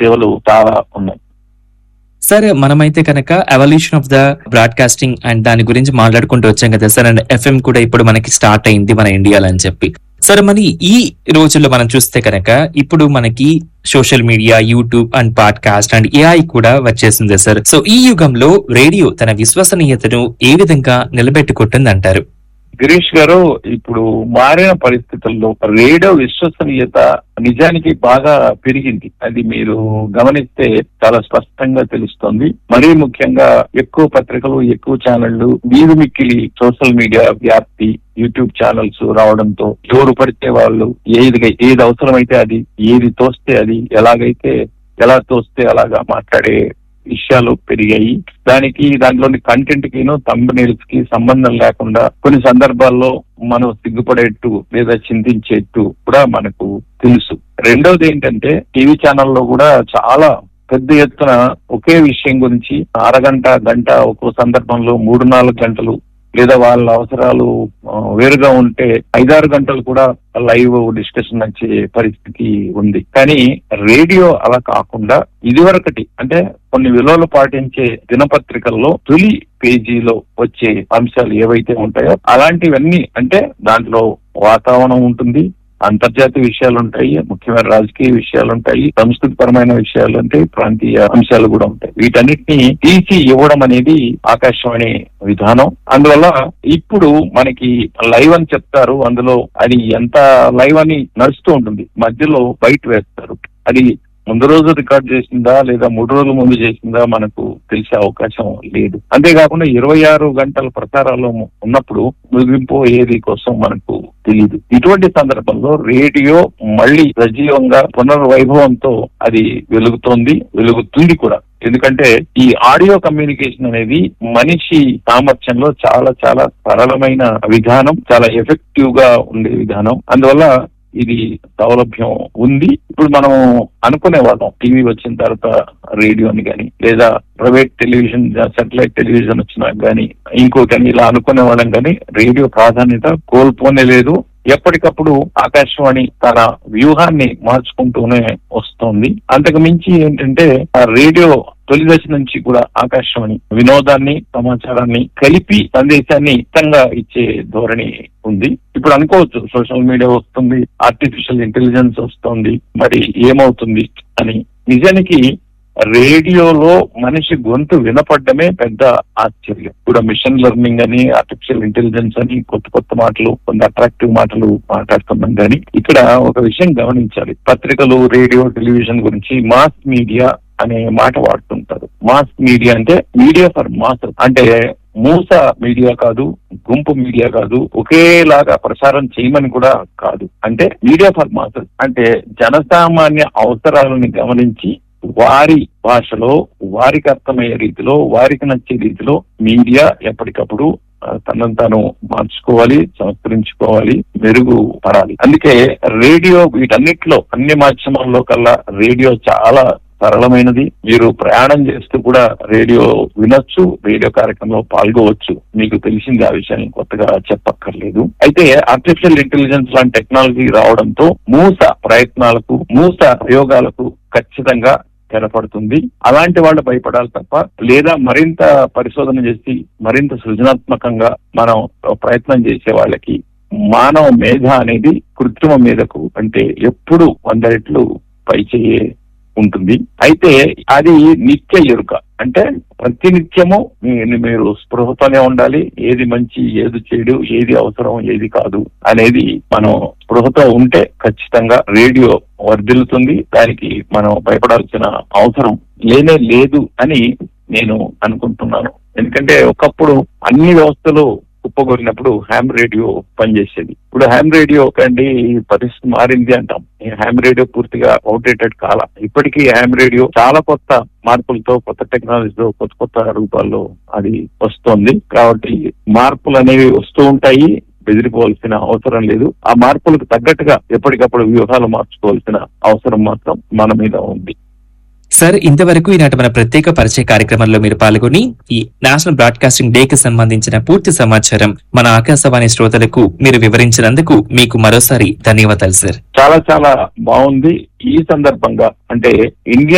సేవలు చాలా ఉన్నాయి సార్ మనమైతే కనుక evolution of the broadcasting and దాని గురించి మాట్లాడుకుంటూ వచ్చాం కదా సార్ అండ్ ఎఫ్ఎం కూడా ఇప్పుడు మనకి స్టార్ట్ అయింది మన ఇండియాలో అని చెప్పి సరే మరి ఈ రోజుల్లో మనం చూస్తే కనుక ఇప్పుడు మనకి social media YouTube and podcast and AI కూడా వచ్చేసింది సార్ సో ఈ యుగంలో రేడియో తన విశ్వసనీయతను ఏ విధంగా నిలబెట్టుకుంటుంది అంటారు గిరీష్ గారు ఇప్పుడు మారిన పరిస్థితుల్లో రేడియో విశ్వసనీయత నిజానికి బాగా పెరిగింది అది మీరు గమనిస్తే చాలా స్పష్టంగా తెలుస్తోంది మరీ ముఖ్యంగా ఎక్కువ పత్రికలు ఎక్కువ ఛానళ్లు వీరు మిక్కిలి సోషల్ మీడియా వ్యాప్తి యూట్యూబ్ ఛానల్స్ రావడంతో ఎవరు పడితే వాళ్ళు ఏది ఏది అవసరమైతే అది ఏది తోస్తే అది ఎలాగైతే ఎలా తోస్తే అలాగా మాట్లాడే విషయాలు పెరిగాయి దానికి దాంట్లోని కంటెంట్ కిను థంబ్నెయిల్స్ కి సంబంధం లేకుండా కొన్ని సందర్భాల్లో మనం సిగ్గుపడేట్టు లేదా చింతించేట్టు కూడా మనకు తెలుసు రెండోది ఏంటంటే టీవీ ఛానల్లో కూడా చాలా పెద్ద ఎత్తున ఒకే విషయం గురించి అరగంట గంట ఒక్కో సందర్భంలో మూడు నాలుగు గంటలు లేదా వాళ్ళ అవసరాలు ఆ, వేరుగా ఉంటే ఐదారు గంటలు కూడా లైవ్ డిస్కషన్ వచ్చే పరిస్థితి ఉంది కానీ రేడియో అలా కాకుండా ఇదివరకటి అంటే కొన్ని విలువలు పాటించే దినపత్రికల్లో తొలి పేజీలో వచ్చే అంశాలు ఏవైతే ఉంటాయో అలాంటివన్నీ అంటే దాంట్లో వాతావరణం ఉంటుంది అంతర్జాతీయ విషయాలు ఉంటాయి ముఖ్యమైన రాజకీయ విషయాలు ఉంటాయి సంస్కృతి పరమైన విషయాలు ఉంటాయి ప్రాంతీయ అంశాలు కూడా ఉంటాయి వీటన్నిటిని తీసి ఇవ్వడం అనేది ఆకాశవాణి విధానం అందువల్ల ఇప్పుడు మనకి లైవ్ అని చెప్తారు అందులో అది ఎంత లైవ్ అని నడుస్తూ ఉంటుంది మధ్యలో బయట వేస్తారు అది ముందు రోజు రికార్డ్ చేసిందా లేదా మూడు రోజుల ముందు చేసిందా మనకు తెలిసే అవకాశం లేదు అంతేకాకుండా ఇరవై ఆరు గంటల ప్రసారాలు ఉన్నప్పుడు ముగింపు ఏది కోసం మనకు తెలియదు ఇటువంటి సందర్భంలో రేడియో మళ్ళీ సజీవంగా పునర్వైభవంతో అది వెలుగుతోంది వెలుగుతుంది కూడా ఎందుకంటే ఈ ఆడియో కమ్యూనికేషన్ అనేది మనిషి సామర్థ్యంలో చాలా చాలా సరళమైన విధానం చాలా ఎఫెక్టివ్ గా ఉండే విధానం అందువల్ల ఇది సౌలభ్యం ఉంది ఇప్పుడు మనం అనుకునే వాళ్ళం టీవీ వచ్చిన తర్వాత రేడియోని కానీ లేదా ప్రైవేట్ టెలివిజన్ సాటిలైట్ టెలివిజన్ వచ్చినా కానీ ఇంకోకని ఇలా అనుకునే వాళ్ళం కానీ రేడియో ప్రాధాన్యత కోల్పోనే లేదు ఎప్పటికప్పుడు ఆకాశవాణి తన వ్యూహాన్ని మార్చుకుంటూనే వస్తోంది అంతకు మించి ఏంటంటే ఆ రేడియో తొలి దశ నుంచి కూడా ఆకాశవాణి వినోదాన్ని సమాచారాన్ని కలిపి సందేశాన్ని ఇష్టంగా ఇచ్చే ధోరణి ఉంది ఇప్పుడు అనుకోవచ్చు సోషల్ మీడియా వస్తుంది ఆర్టిఫిషియల్ ఇంటెలిజెన్స్ వస్తుంది మరి ఏమవుతుంది అని నిజానికి రేడియోలో మనిషి గొంతు వినపడమే పెద్ద ఆశ్చర్యం ఇప్పుడు మిషన్ లెర్నింగ్ అని ఆర్టిఫిషియల్ ఇంటెలిజెన్స్ అని కొత్త కొత్త మాటలు కొన్ని అట్రాక్టివ్ మాటలు మాట్లాడుతున్నాం కానీ ఇక్కడ ఒక విషయం గమనించాలి పత్రికలు రేడియో టెలివిజన్ గురించి మాస్ మీడియా అనే మాట వాడుతుంటారు మాస్ మీడియా అంటే మీడియా ఫర్ మాస్ అంటే మూస మీడియా కాదు గుంపు మీడియా కాదు ఒకేలాగా ప్రసారం చేయమని కూడా కాదు అంటే మీడియా ఫర్ మాసెస్ అంటే జనసామాన్య అవసరాలను గమనించి వారి భాషలో వారికి అర్థమయ్యే రీతిలో వారికి నచ్చే రీతిలో మీడియా ఎప్పటికప్పుడు ఆ, తనను తాను మార్చుకోవాలి సంస్కరించుకోవాలి మెరుగు పడాలి అందుకే రేడియో వీటన్నిటిలో అన్ని మాధ్యమాల్లో కల్లా రేడియో చాలా సరళమైనది మీరు ప్రయాణం చేస్తూ కూడా రేడియో వినొచ్చు రేడియో కార్యక్రమంలో పాల్గొవచ్చు మీకు తెలిసింది ఆ విషయాన్ని కొత్తగా చెప్పక్కర్లేదు అయితే ఆర్టిఫిషియల్ ఇంటెలిజెన్స్ లాంటి టెక్నాలజీ రావడంతో మూస ప్రయత్నాలకు మూస ప్రయోగాలకు ఖచ్చితంగా తెరపడుతుంది అలాంటి వాళ్ళు భయపడాలి తప్ప లేదా మరింత పరిశోధన చేసి మరింత సృజనాత్మకంగా మనం ప్రయత్నం చేసే వాళ్ళకి మానవ మేధ అనేది కృత్రిమ మేధకు అంటే ఎప్పుడు వంద రెట్లు పైచేయే ఉంటుంది అయితే అది నిత్య ఎరుక అంటే ప్రతినిత్యము మీ- మీరు స్పృహతోనే ఉండాలి ఏది మంచి ఏది చెడు ఏది అవసరం ఏది కాదు అనేది మనం స్పృహతో ఉంటే ఖచ్చితంగా రేడియో వర్ధిల్లుతుంది దానికి మనం భయపడాల్సిన అవసరం లేనే లేదు అని నేను అనుకుంటున్నాను ఎందుకంటే ఒకప్పుడు అన్ని వ్యవస్థలు కుప్పగొరినప్పుడు హ్యామ్ రేడియో పనిచేసేది ఇప్పుడు హ్యామ్ రేడియో కండి పరిస్థితి మారింది అంటాం ఈ హ్యామ్ రేడియో పూర్తిగా అవుట్డేటెడ్ కాల ఇప్పటికీ హ్యామ్ రేడియో చాలా కొత్త మార్పులతో కొత్త టెక్నాలజీతో కొత్త కొత్త రూపాల్లో అది వస్తోంది కాబట్టి మార్పులు అనేవి వస్తూ ఉంటాయి బెదిరిపోవాల్సిన అవసరం లేదు ఆ మార్పులకు తగ్గట్టుగా ఎప్పటికప్పుడు వ్యూహాలు మార్చుకోవాల్సిన అవసరం మాత్రం మన మీద ఉంది సార్ ఇంతవరకు ఈనాటి మన ప్రత్యేక పరిచయ కార్యక్రమంలో మీరు పాల్గొని ఈ నేషనల్ బ్రాడ్కాస్టింగ్ డే కి సంబంధించిన పూర్తి సమాచారం మన ఆకాశవాణి శ్రోతలకు మీరు వివరించినందుకు మీకు మరోసారి ధన్యవాదాలు సార్ చాలా చాలా బాగుంది ఈ సందర్భంగా అంటే ఇండియన్